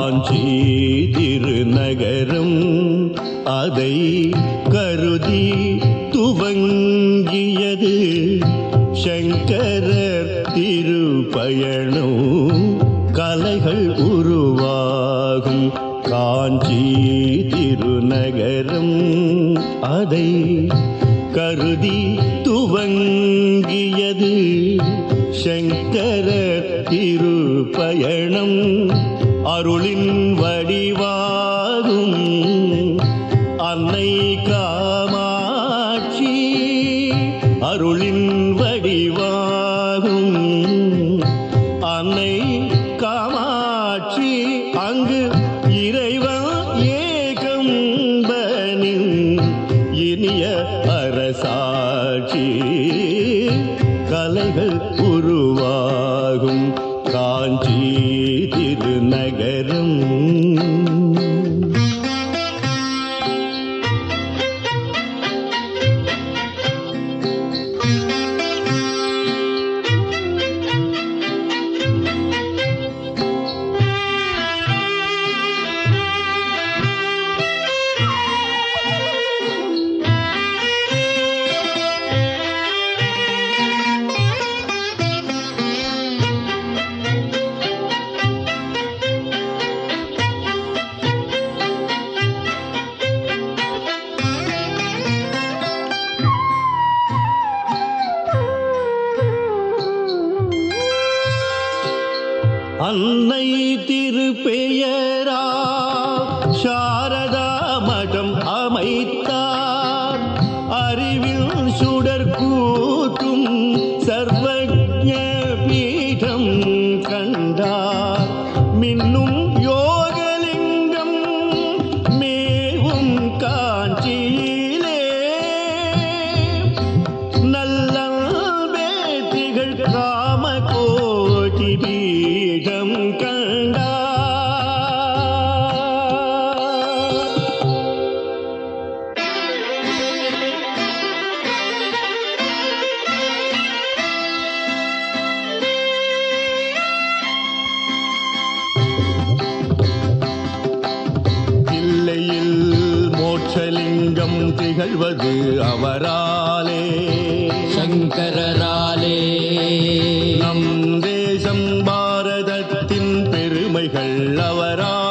காஞ்சி திருநகரம் அதை கருதி துவங்கியது சங்கரர் திருப்பயணம் கலைகள் உருவாகும் காஞ்சி திருநகரம் அதை கருதி துவங்கியது சங்கர திருப்பயணம் அருளின் வடிவாகும் அன்னை காமாட்சி அருளின் வடிவாகும் அன்னை காமாட்சி அங்கு இறைவன் ஏகம்பனின் இனிய அரசாட்சி கலைகள் உருவாகும் காஞ்சி திருநகரம் அன்னை திருப்பெயரா சாரதா மடம் அமைத்தார் அறிவில் சுடர் கூட்டும் சர்வஜ பீடம் கண்டார் மின்னும் யோகலிங்கம் மேவும் காஞ்சியிலே நல்ல வேத்திகள் காம கோட்டி பீடம் கண்டார் தில்லையில் மோட்சலிங்கம் திகழ்வது அவராலே சங்கரராலே நம் தேசம் பாரதத்தின் பெருமைகள் அவராலே